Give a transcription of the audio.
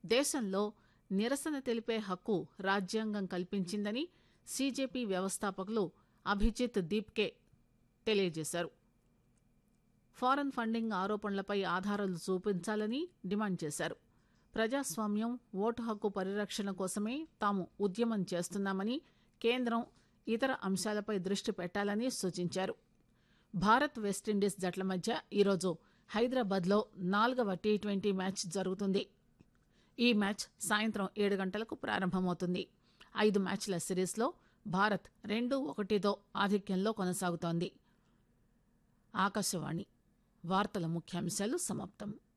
దేశంలో నిరసన తెలిపే హక్కు రాజ్యాంగం కల్పించిందని సీజేపీ వ్యవస్థాపకులు అభిజిత్ దీప్కే తెలియజేశారు ఫారెన్ ఫండింగ్ ఆరోపణలపై ఆధారాలు చూపించాలని డిమాండ్ చేశారు ప్రజాస్వామ్యం ఓటు హక్కు పరిరక్షణ కోసమే తాము ఉద్యమం చేస్తున్నామని కేంద్రం ఇతర అంశాలపై దృష్టి పెట్టాలని సూచించారు భారత్ వెస్టిండీస్ జట్ల మధ్య ఈరోజు హైదరాబాద్లో నాలుగవ టీ ట్వంటీ మ్యాచ్ జరుగుతుంది ఈ మ్యాచ్ సాయంత్రం ఏడు గంటలకు ప్రారంభమవుతుంది ఐదు మ్యాచ్ల సిరీస్లో భారత్ రెండు ఒకటితో ఆధిక్యంలో కొనసాగుతోంది ఆకాశవాణి వార్తల ముఖ్యాంశాలు సమాప్తం